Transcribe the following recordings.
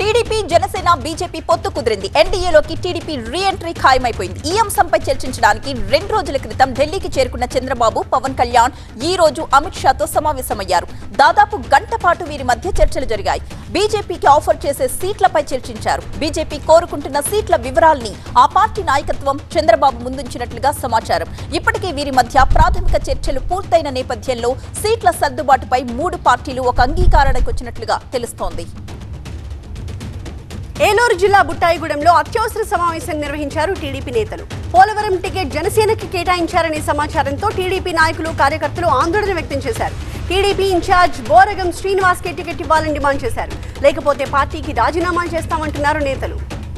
TDP Janasena BJP పొత్తు కుదిరింది ఎన్డీఏలోకి TDP re entry ఖాయమైపోయింది ఈ అంశంపై చర్చించడానికి రెండు రోజుల క్రితం ఢిల్లీకి చేరుకున్న చంద్రబాబు పవన్ కళ్యాణ్ ఈ రోజు అమిత్ షాతో సమావేశమయ్యారు దాదాపు గంట పాటు వీరి మధ్య చర్చలు జరిగాయి బీజేపీకి ఆఫర్ చేసే సీట్లపై చర్చించారు బీజేపీ కోరుకుంటున్న సీట్ల వివరాల్ని ఆ పార్టీ నాయకత్వం చంద్రబాబు ముందుంచినట్లుగా సమాచారం ఇప్పటికే వీరి మధ్య ప్రాథమిక చర్చలు పూర్తయిన నేపథ్యంలో సీట్ల సర్దుబాటుపై మూడు పార్టీలు ఒక అంగీకారానికి వచ్చినట్లుగా తెలుస్తోంది ఏలూరు జిల్లా బుట్టాయిగూడెంలో అత్యవసర సమావేశం నిర్వహించారు టీడీపీ నేతలు పోలవరం టికెట్ జనసేనకి కేటాయించారనే సమాచారంతో టీడీపీ నాయకులు కార్యకర్తలు ఆందోళన వ్యక్తం చేశారు టీడీపీ ఇన్ఛార్జ్ బోరగం శ్రీనివాస్ కి టికెట్ ఇవ్వాలని డిమాండ్ చేశారు లేకపోతే పార్టీకి రాజీనామా చేస్తామంటున్నారు నేతలు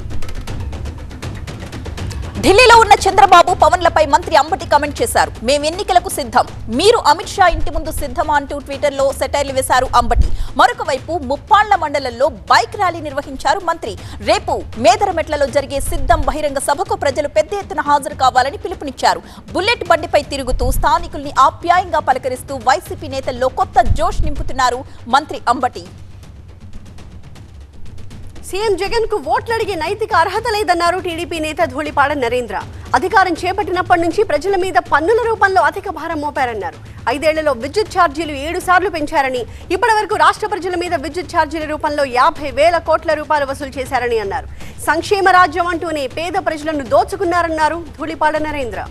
ఢిల్లీలో ఉన్న చంద్రబాబు పవన్లపై మంత్రి అంబటి కామెంట్ చేశారు మేము ఎన్నికలకు సిద్ధం మీరు అమిత్ షా ఇంటి ముందు సిద్ధమా అంటూ ట్విట్టర్లో సెటైర్లు వేశారు అంబటి మరొక వైపు ముప్పాళ్ల మండలంలో బైక్ ర్యాలీ నిర్వహించారు మంత్రి రేపు మేదరమెట్లలో జరిగే సిద్ధం బహిరంగ సభకు ప్రజలు పెద్ద ఎత్తున హాజరు కావాలని పిలుపునిచ్చారు బుల్లెట్ బండిపై తిరుగుతూ స్థానికుల్ని ఆప్యాయంగా పలకరిస్తూ వైసీపీ నేతల్లో కొత్త జోష్ నింపుతున్నారు మంత్రి అంబటి సీఎం జగన్ కు ఓట్లు అడిగే నైతిక అర్హత లేదన్నారు టీడీపీ నేత ధూళిపాడ నరేంద్ర అధికారం చేపట్టినప్పటి నుంచి ప్రజల మీద పన్నుల రూపంలో అధిక భారం మోపారన్నారు ఐదేళ్లలో విద్యుత్ ఛార్జీలు ఏడు సార్లు పెంచారని ఇప్పటి వరకు రాష్ట్ర ప్రజల మీద విద్యుత్ ఛార్జీల రూపంలో యాభై వేల కోట్ల రూపాయలు వసూలు చేశారని అన్నారు సంక్షేమ రాజ్యం అంటూనే పేద ప్రజలను దోచుకున్నారన్నారు ధూళిపాడ నరేంద్ర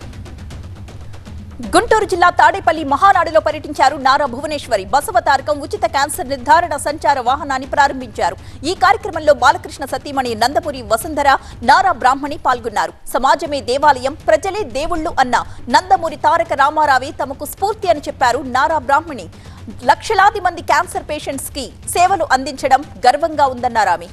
గుంటూరు జిల్లా తాడేపల్లి మహానాడులో పర్యటించారు నారా భువనేశ్వరి బసవ తారకం ఉచిత క్యాన్సర్ నిర్ధారణ సంచార వాహనాన్ని ప్రారంభించారు ఈ కార్యక్రమంలో బాలకృష్ణ సతీమణి నందపురి వసుంధర నారా బ్రాహ్మణి పాల్గొన్నారు సమాజమే దేవాలయం ప్రజలే దేవుళ్ళు అన్న నందమూరి తారక రామారావే తమకు స్ఫూర్తి అని చెప్పారు నారా బ్రాహ్మణి లక్షలాది మంది క్యాన్సర్ పేషెంట్స్ కి సేవలు అందించడం గర్వంగా ఉందన్నారు ఆమె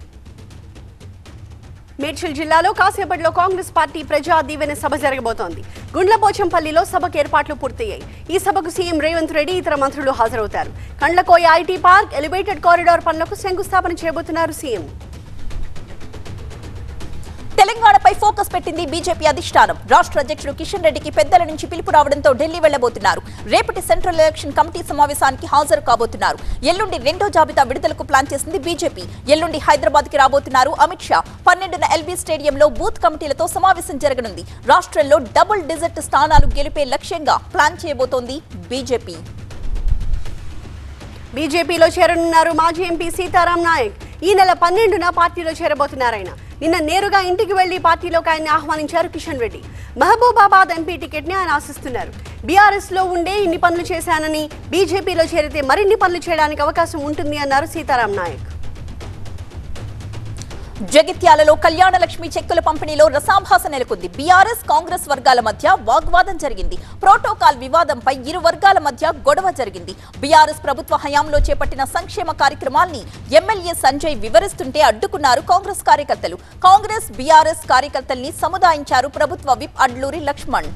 మేడ్చల్ జిల్లాలో కాసేపట్లో కాంగ్రెస్ పార్టీ ప్రజా దీవెన సభ జరగబోతోంది గుండ్లపోచంపల్లిలో సభకు ఏర్పాట్లు పూర్తయ్యాయి ఈ సభకు సీఎం రేవంత్ రెడ్డి ఇతర మంత్రులు హాజరవుతారు Kandlakoya IT park elevated corridor పనులకు శంకుస్థాపన చేయబోతున్నారు సీఎం తెలంగాణపై ఫోకస్ పెట్టింది బీజేపీ అధిష్టానం రాష్ట్ర అధ్యక్షుడు కిషన్ రెడ్డికి పెద్దల నుంచి పిలుపు రావడంతో ఢిల్లీ వెళ్లబోతున్నారు రేపటి సెంట్రల్ ఎలక్షన్ కమిటీ సమావేశానికి హాజరు కాబోతున్నారు ఎల్లుండి రెండో జాబితా విడుదలకు ప్లాన్ చేసింది బీజేపీ ఎల్లుండి హైదరాబాద్ కి రాబోతున్నారు అమిత్ షా పన్నెండున ఎల్బీ స్టేడియంలో బూత్ కమిటీలతో సమావేశం జరగనుంది రాష్ట్రంలో డబుల్ డిజిట్ స్థానాలు గెలిపే లక్ష్యంగా ప్లాన్ చేయబోతోంది బీజేపీ బీజేపీలో చేరనున్నారు మాజీ ఎంపీ సీతారాం నాయక్ ఈ నెల పన్నెండున పార్టీలో చేరబోతున్నారు ఆయన నిన్న నేరుగా ఇంటికి వెళ్లి పార్టీలోకి ఆయన్ని ఆహ్వానించారు కిషన్ రెడ్డి మహబూబాబాద్ ఎంపీ టికెట్ ని ఆయన ఆశిస్తున్నారు బీఆర్ఎస్ లో ఉండే ఇన్ని పనులు చేశానని బీజేపీలో చేరితే మరిన్ని పనులు చేయడానికి అవకాశం ఉంటుంది అన్నారు సీతారాం నాయక్ జగిత్యాలలో కళ్యాణ లక్ష్మి చెక్కుల పంపిణీలో రసాభాస నెలకొంది బీఆర్ఎస్ కాంగ్రెస్ వర్గాల మధ్య వాగ్వాదం జరిగింది ప్రోటోకాల్ వివాదంపై ఇరు వర్గాల మధ్య గొడవ జరిగింది బీఆర్ఎస్ ప్రభుత్వ హయాంలో చేపట్టిన సంక్షేమ కార్యక్రమాల్ని ఎమ్మెల్యే సంజయ్ వివరిస్తుంటే అడ్డుకున్నారు కాంగ్రెస్ కార్యకర్తలు కాంగ్రెస్ బీఆర్ఎస్ కార్యకర్తల్ని సముదాయించారు ప్రభుత్వ విప్ అడ్లూరి లక్ష్మణ్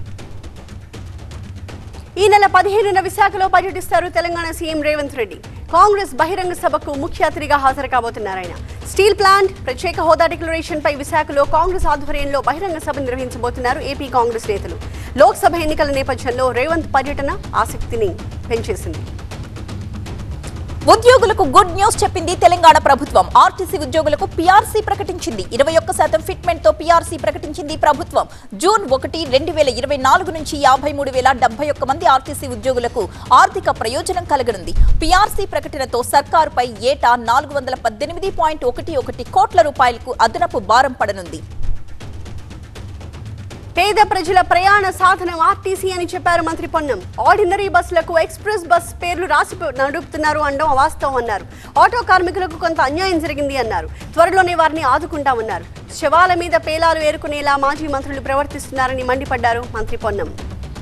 ఈ నెల పదిహేనున విశాఖలో పర్యటిస్తారు తెలంగాణ సీఎం రేవంత్ రెడ్డి కాంగ్రెస్ బహిరంగ సభకు ముఖ్య అతిథిగా హాజరు కాబోతున్నారు ఆయన స్టీల్ ప్లాంట్ ప్రత్యేక హోదా డిక్లరేషన్ పై విశాఖలో కాంగ్రెస్ ఆధ్వర్యంలో బహిరంగ సభ నిర్వహించబోతున్నారు ఏపీ కాంగ్రెస్ నేతలు లోక్సభ ఎన్నికల నేపథ్యంలో రేవంత్ పర్యటన ఆసక్తిని పెంచేసింది ఉద్యోగులకు గుడ్ న్యూస్ చెప్పింది తెలంగాణ ప్రభుత్వం ఆర్టీసీ ఉద్యోగులకు పీఆర్సీ ప్రకటించింది ఇరవై ఒక్క శాతం ఫిట్మెంట్ తో పీఆర్సీ ప్రకటించింది ప్రభుత్వం జూన్ ఒకటి రెండు వేల ఇరవై నాలుగు నుంచి యాభై మూడు వేల డెబ్బై ఒక్క మంది ఆర్టీసీ ఉద్యోగులకు ఆర్థిక ప్రయోజనం కలగనుంది పీఆర్సీ ప్రకటనతో సర్కారుపై ఏటా నాలుగు వందల పద్దెనిమిది పాయింట్ ఒకటి ఒకటి కోట్ల రూపాయలకు అదనపు భారం పడనుంది పేద ప్రజల ప్రయాణ సాధనం ఆర్టీసీ అని చెప్పారు మంత్రి పొన్నం ఆర్డినరీ బస్సులకు ఎక్స్ప్రెస్ బస్ పేర్లు రాసి పె- నడుపుతున్నారు అనడం అవాస్తవం అన్నారు ఆటో కార్మికులకు కొంత అన్యాయం జరిగింది అన్నారు త్వరలోనే వారిని ఆదుకుంటామన్నారు శవాల మీద పేలాలు ఏరుకునేలా మాజీ మంత్రులు ప్రవర్తిస్తున్నారని మండిపడ్డారు మంత్రి పొన్నం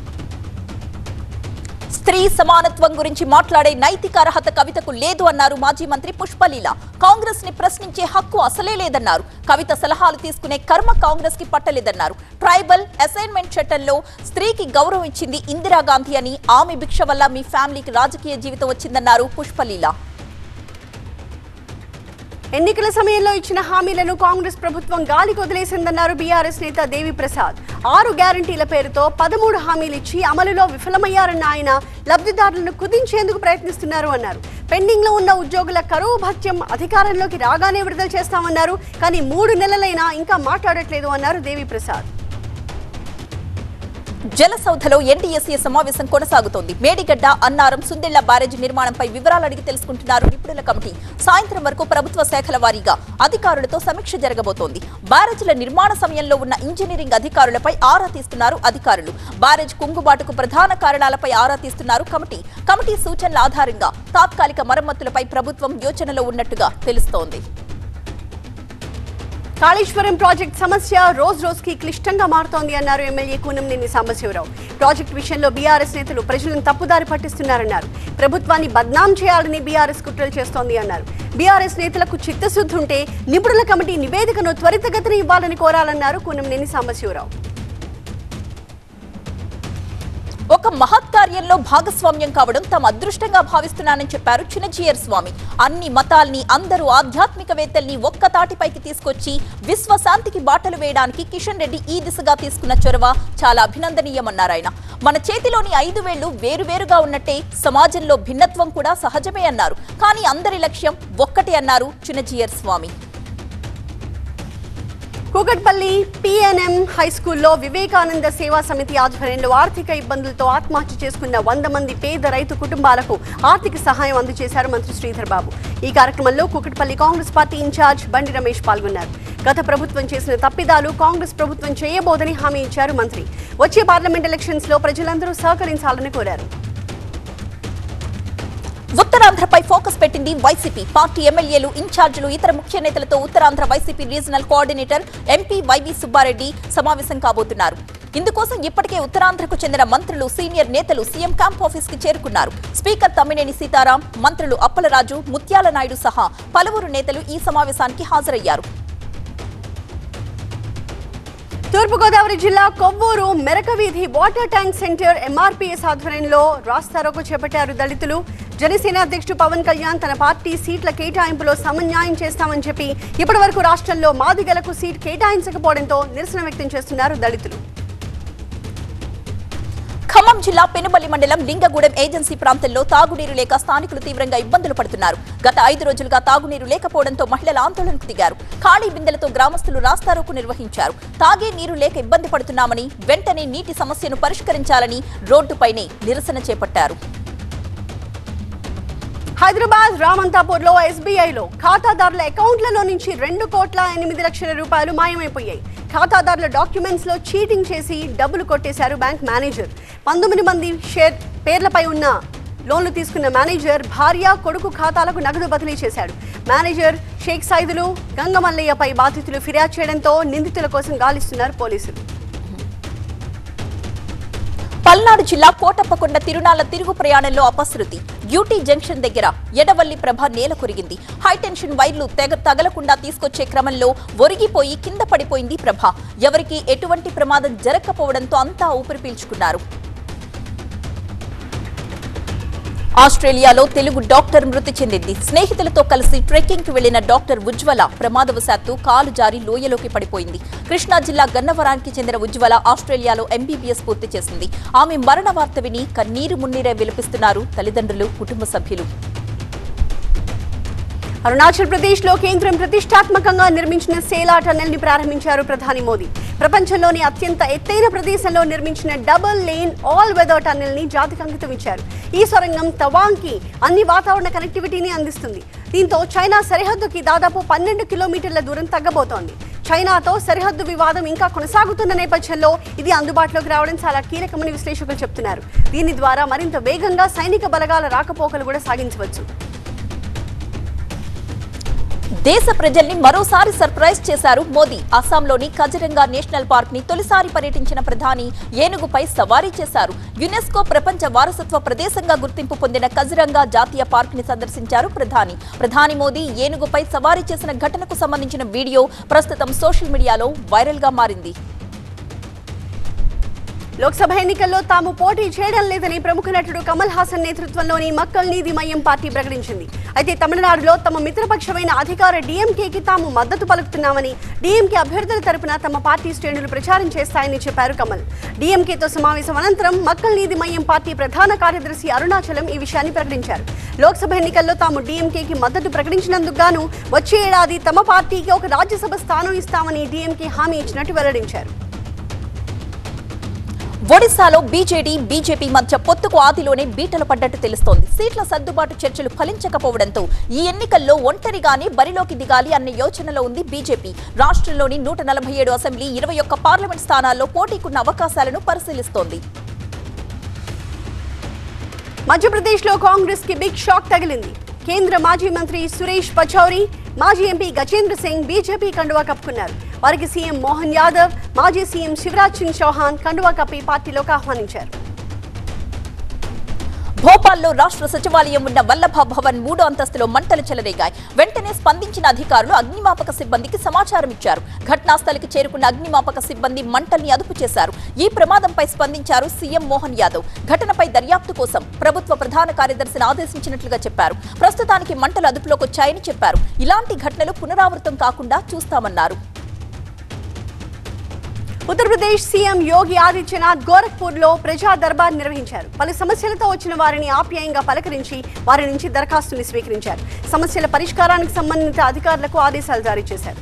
స్త్రీ సమానత్వం గురించి మాట్లాడే నైతిక అర్హత కవితకు లేదు అన్నారు మాజీ మంత్రి పుష్పలీల కాంగ్రెస్ ని ప్రశ్నించే హక్కు అసలే లేదన్నారు కవిత సలహాలు తీసుకునే కర్మ కాంగ్రెస్ కి పట్టలేదన్నారు ట్రైబల్ అసైన్మెంట్ చట్టంలో స్త్రీకి గౌరవం ఇచ్చింది ఇందిరాగాంధీ అని ఆమె భిక్ష వల్ల మీ ఫ్యామిలీకి రాజకీయ జీవితం వచ్చిందన్నారు పుష్పలీల ఎన్నికల సమయంలో ఇచ్చిన హామీలను కాంగ్రెస్ ప్రభుత్వం గాలికి వదిలేసిందన్నారు బీఆర్ఎస్ నేత దేవి ప్రసాద్ ఆరు గ్యారంటీల పేరుతో పదమూడు హామీలు ఇచ్చి అమలులో విఫలమయ్యారన్న ఆయన లబ్ధిదారులను కుదించేందుకు ప్రయత్నిస్తున్నారు అన్నారు పెండింగ్ లో ఉన్న ఉద్యోగుల కరువు భత్యం అధికారంలోకి రాగానే విడుదల చేస్తామన్నారు కానీ మూడు నెలలైనా ఇంకా మాట్లాడట్లేదు అన్నారు దేవి ప్రసాద్ జలసౌధలో ఎన్డీఎస్ఏ సమావేశం కొనసాగుతోంది మేడిగడ్డ అన్నారం సుందెళ్ల బ్యారేజీ నిర్మాణంపై వివరాలు అడిగి తెలుసుకుంటున్నారు నిపుణుల కమిటీ సాయంత్రం వరకు ప్రభుత్వ శాఖల వారీగా అధికారులతో సమీక్ష జరగబోతోంది బ్యారేజీల నిర్మాణ సమయంలో ఉన్న ఇంజనీరింగ్ అధికారులపై ఆరా తీస్తున్నారు అధికారులు బ్యారేజ్ కుంగుబాటుకు ప్రధాన కారణాలపై ఆరా తీస్తున్నారు కమిటీ కమిటీ సూచనల ఆధారంగా తాత్కాలిక మరమ్మతులపై ప్రభుత్వం యోచనలో ఉన్నట్టుగా తెలుస్తోంది కాళేశ్వరం ప్రాజెక్ట్ సమస్య రోజు రోజుకి క్లిష్టంగా మారుతోంది అన్నారు ఎమ్మెల్యే కూనంనేని సాంబశివరావు ప్రాజెక్ట్ విషయంలో బీఆర్ఎస్ నేతలు ప్రజలను తప్పుదారి పట్టిస్తున్నారన్నారు ప్రభుత్వాన్ని బద్నాం చేయాలని బీఆర్ఎస్ కుట్రలు చేస్తోంది అన్నారు బీఆర్ఎస్ నేతలకు చిత్తశుద్ధి ఉంటే నిపుణుల కమిటీ నివేదికను త్వరితగతిన ఇవ్వాలని కోరాలన్నారు కూనంనేని సాంబశివరావు ఒక మహత్ కార్యంలో భాగస్వామ్యం కావడం తమ అదృష్టంగా భావిస్తున్నానని చెప్పారు చిన్నజీయర్ స్వామి అన్ని మతాల్ని అందరూ ఆధ్యాత్మికవేత్తల్ని ఒక్క తాటిపైకి తీసుకొచ్చి విశ్వశాంతికి బాటలు వేయడానికి కిషన్ రెడ్డి ఈ దిశగా తీసుకున్న చొరవ చాలా అభినందనీయమన్నారు ఆయన మన చేతిలోని ఐదు వేళ్లు వేరువేరుగా ఉన్నట్టే సమాజంలో భిన్నత్వం కూడా సహజమే అన్నారు కానీ అందరి లక్ష్యం ఒక్కటే అన్నారు చిన్నజీయర్ స్వామి కూకట్పల్లి పిఎన్ఎం హై స్కూల్లో వివేకానంద సేవా సమితి ఆధ్వర్యంలో ఆర్థిక ఇబ్బందులతో ఆత్మహత్య చేసుకున్న వంద మంది పేద రైతు కుటుంబాలకు ఆర్థిక సహాయం అందజేశారు మంత్రి శ్రీధర్ బాబు ఈ కార్యక్రమంలో కూకట్పల్లి కాంగ్రెస్ పార్టీ ఇన్ఛార్జ్ బండి రమేష్ పాల్గొన్నారు గత ప్రభుత్వం చేసిన తప్పిదాలు కాంగ్రెస్ ప్రభుత్వం చేయబోదని హామీ ఇచ్చారు మంత్రి వచ్చే పార్లమెంట్ ఎలక్షన్స్ లో ప్రజలందరూ సహకరించాలని కోరారు ఉత్తరాంధ్రపై ఫోకస్ పెట్టింది వైసీపీ పార్టీ ఎమ్మెల్యేలు ఇన్ఛార్జీలు ఇతర ముఖ్య నేతలతో Uttarandhra YCP regional coordinator MP YV Subbareddy సమావేశం కాబోతున్నారు ఇందుకోసం ఇప్పటికే ఉత్తరాంధ్రకు చెందిన మంత్రులు సీనియర్ నేతలు సీఎం క్యాంప్ ఆఫీస్ కి చేరుకున్నారు స్పీకర్ తమ్మినేని సీతారాం మంత్రులు అప్పలరాజు ముత్యాల నాయుడు సహా పలువురు నేతలు ఈ సమావేశానికి హాజరయ్యారు తూర్పుగోదావరి జిల్లా కొవ్వూరు మెరక వీధి వాటర్ ట్యాంక్ సెంటర్ ఎంఆర్పీఎస్ ఆధ్వర్యంలో రాస్తారోకో చేపట్టారు దళితులు జనసేన అధ్యక్షుడు పవన్ కళ్యాణ్ తన పార్టీ సీట్ల కేటాయింపులో సమన్యాయం చేస్తామని చెప్పి ఇప్పటి వరకు రాష్ట్రంలో మాదిగలకు సీట్ కేటాయించకపోవడంతో నిరసన వ్యక్తం చేస్తున్నారు దళితులు ఖమ్మం జిల్లా పెనుబల్లి మండలం లింగగూడెం ఏజెన్సీ ప్రాంతంలో తాగునీరు లేక స్థానికులు తీవ్రంగా ఇబ్బందులు పడుతున్నారు గత ఐదు రోజులుగా తాగునీరు లేకపోవడంతో మహిళలు ఆందోళనకు దిగారు ఖాళీ బిందెలతో గ్రామస్తులు రాస్తారోకు నిర్వహించారు తాగే నీరు లేక ఇబ్బంది పడుతున్నామని వెంటనే నీటి సమస్యను పరిష్కరించాలని రోడ్డుపైనే నిరసన చేపట్టారు హైదరాబాద్ రామంతాపూర్ లో ఎస్బీఐలో ఖాతాదారుల అకౌంట్లలో నుంచి రెండు కోట్ల ఎనిమిది లక్షల రూపాయలు మాయమైపోయాయి ఖాతాదారుల డాక్యుమెంట్స్ లో చీటింగ్ చేసి డబ్బులు కొట్టేశారు బ్యాంక్ మేనేజర్ పంతొమ్మిది మంది షేర్ పేర్లపై ఉన్న లోన్లు తీసుకున్న మేనేజర్ భార్య కొడుకు ఖాతాలకు నగదు బదిలీ చేశాడు మేనేజర్ షేక్ సైదులు గంగమల్లయ్యపై బాధితులు ఫిర్యాదు చేయడంతో నిందితుల కోసం గాలిస్తున్నారు పోలీసులు పల్నాడు జిల్లా కోటప్పకొండ తిరునాళ్ల తిరుగు ప్రయాణంలో అపశృతి డ్యూటీ జంక్షన్ దగ్గర ఎడవల్లి ప్రభ నేల కొరిగింది హైటెన్షన్ వైర్లు తెగ తగలకుండా తీసుకొచ్చే క్రమంలో ఒరిగిపోయి కింద పడిపోయింది ప్రభ ఎవరికీ ఎటువంటి ప్రమాదం జరగకపోవడంతో అంతా ఊపిరి పీల్చుకున్నారు ఆస్ట్రేలియాలో తెలుగు డాక్టర్ మృతి చెందింది స్నేహితులతో కలిసి ట్రెక్కింగ్ కి వెళ్లిన డాక్టర్ ఉజ్వల ప్రమాదవశాత్తు కాలు జారి లోయలోకి పడిపోయింది కృష్ణా జిల్లా గన్నవరానికి చెందిన ఉజ్వల ఆస్ట్రేలియాలో ఎంబీబీఎస్ పూర్తి చేసింది ఆమె మరణ వార్త విని కన్నీరు మున్నీరే విలపిస్తున్నారు తల్లిదండ్రులు కుటుంబ సభ్యులు అరుణాచల్ ప్రదేశ్ లో కేంద్రం ప్రతిష్టాత్మకంగా నిర్మించిన సేలా టన్నెల్ ని ప్రారంభించారు ప్రధాని మోదీ ప్రపంచంలోని అత్యంత ఎత్తైన ప్రదేశంలో నిర్మించిన double lane all weather tunnel ని జాతికి అంకితం ఇచ్చారు ఈ సొరంగం తవాంగ్ కి అన్ని వాతావరణ కనెక్టివిటీని అందిస్తుంది దీంతో చైనా సరిహద్దుకి దాదాపు పన్నెండు కిలోమీటర్ల దూరం తగ్గబోతోంది చైనాతో సరిహద్దు వివాదం ఇంకా కొనసాగుతున్న నేపథ్యంలో ఇది అందుబాటులోకి రావడం చాలా కీలకమని విశ్లేషకులు చెప్తున్నారు దీని ద్వారా మరింత వేగంగా సైనిక బలగాల రాకపోకలు కూడా సాగించవచ్చు దేశ ప్రజల్ని మరోసారి సర్ప్రైజ్ చేశారు మోదీ అస్సాంలోని కజరంగా నేషనల్ పార్క్ ని తొలిసారి పర్యటించిన ప్రధాని ఏనుగుపై సవారీ చేశారు యునెస్కో ప్రపంచ వారసత్వ ప్రదేశంగా గుర్తింపు పొందిన కజరంగా జాతీయ పార్క్ ని సందర్శించారు ప్రధాని ప్రధాని మోదీ ఏనుగుపై సవారీ చేసిన ఘటనకు సంబంధించిన వీడియో ప్రస్తుతం సోషల్ మీడియాలో వైరల్ గా మారింది లోక్సభ ఎన్నికల్లో తాము పోటీ చేయడం లేదని ప్రముఖ నటుడు కమల్ హాసన్ నేతృత్వంలోని మక్కల్ నీతి మయం పార్టీ ప్రకటించింది అయితే తమిళనాడులో తమ మిత్రపక్షమైన అధికార డీఎంకేకి తాము మద్దతు పలుకుతున్నామని డీఎంకే అభ్యర్థుల తరపున తమ పార్టీ శ్రేణులు ప్రచారం చేస్తాయని చెప్పారు కమల్ డీఎంకేతో సమావేశం అనంతరం మక్కల్ నీతి మయం పార్టీ ప్రధాన కార్యదర్శి అరుణాచలం ఈ విషయాన్ని ప్రకటించారు లోక్సభ ఎన్నికల్లో తాము డీఎంకేకి మద్దతు ప్రకటించినందుకు గాను వచ్చే ఏడాది తమ పార్టీకి ఒక రాజ్యసభ స్థానం ఇస్తామని డీఎంకే హామీ ఇచ్చినట్టు వెల్లడించారు ఒడిశాలో బీజేడీ బీజేపీ మధ్య పొత్తుకు ఆదిలోనే బీటలు పడ్డట్టు తెలుస్తోంది సీట్ల సర్దుబాటు చర్చలు ఫలించకపోవడంతో ఈ ఎన్నికల్లో ఒంటరిగానే బరిలోకి దిగాలి అన్న యోచనలో ఉంది బీజేపీ రాష్ట్రంలోని నూట నలభై ఏడు అసెంబ్లీ ఇరవై ఒక్క పార్లమెంట్ స్థానాల్లో పోటీకున్న అవకాశాలను పరిశీలిస్తోంది మధ్యప్రదేశ్లో కాంగ్రెస్ కి బిగ్ షాక్ తగిలింది కేంద్ర మాజీ మంత్రి సురేష్ పచౌరి మాజీ ఎంపీ గజేంద్ర సింగ్ బీజేపీ కండువా కప్పుకున్నారు వారికి సీఎం మోహన్ యాదవ్ మాజీ సీఎం శివరాజ్ సింగ్ చౌహాన్ కండువా కప్పి పార్టీలోకి ఆహ్వానించారు భోపాల్లో రాష్ట్ర సచివాలయం ఉన్న వల్లభ భవన్ మూడో అంతస్తులో మంటలు చెలరేగాయి వెంటనే స్పందించిన అధికారులు అగ్నిమాపక సిబ్బందికి సమాచారం ఇచ్చారు ఘటనా స్థలికి చేరుకున్న అగ్నిమాపక సిబ్బంది మంటల్ని అదుపు చేశారు ఈ ప్రమాదంపై స్పందించారు సీఎం మోహన్ యాదవ్ ఘటనపై దర్యాప్తు కోసం ప్రభుత్వ ప్రధాన కార్యదర్శిని ఆదేశించినట్లుగా చెప్పారు ప్రస్తుతానికి మంటలు అదుపులోకి వచ్చాయని చెప్పారు ఇలాంటి ఘటనలు పునరావృతం కాకుండా చూస్తామన్నారు ఉత్తరప్రదేశ్ సీఎం యోగి ఆదిత్యనాథ్ గోరఖ్పూర్ లో ప్రజా దర్బార్ నిర్వహించారు పలు సమస్యలతో వచ్చిన వారిని ఆప్యాయంగా పలకరించి వారి నుంచి దరఖాస్తులు స్వీకరించారు సమస్యల పరిష్కారానికి సంబంధిత అధికారులకు ఆదేశాలు జారీ చేశారు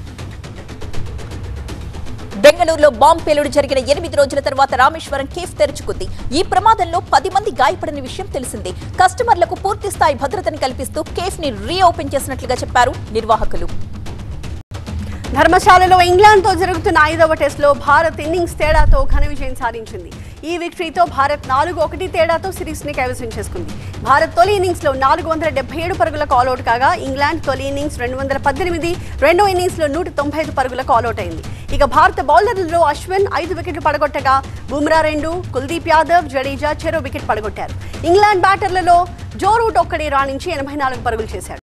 బెంగళూరులో బాంబు పేలుడు జరిగిన ఎనిమిది రోజుల తర్వాత రామేశ్వరం కేఫ్ తెరుచుకుంది ఈ ప్రమాదంలో పది మంది గాయపడిన విషయం తెలిసిందే కస్టమర్లకు పూర్తి స్థాయి భద్రతని కల్పిస్తూ కేఫ్ ని రీఓపెన్ చేసినట్లుగా చెప్పారు నిర్వాహకులు ధర్మశాలలో ఇంగ్లాండ్తో జరుగుతున్న ఐదవ టెస్ట్లో భారత్ ఇన్నింగ్స్ తేడాతో ఘన విజయం సాధించింది ఈ విక్టరీతో భారత్ నాలుగు ఒకటి తేడాతో సిరీస్ని కైవసం చేసుకుంది భారత్ తొలి ఇన్నింగ్స్లో నాలుగు వందల డెబ్బై ఏడు పరుగులకు ఆల్అౌట్ కాగా ఇంగ్లాండ్ తొలి ఇన్నింగ్స్ రెండు వందల పద్దెనిమిది రెండో ఇన్నింగ్స్లో నూట తొంభై ఐదు పరుగులకు ఆల్అౌట్ అయింది ఇక భారత బౌలర్లలో అశ్విన్ ఐదు వికెట్లు పడగొట్టగా బుమ్రా రెండు కుల్దీప్ యాదవ్ జడేజా చెరో వికెట్ పడగొట్టారు ఇంగ్లాండ్ బ్యాటర్లలో జో రూట్ ఒక్కడే రాణించి ఎనభై నాలుగు పరుగులు చేశాడు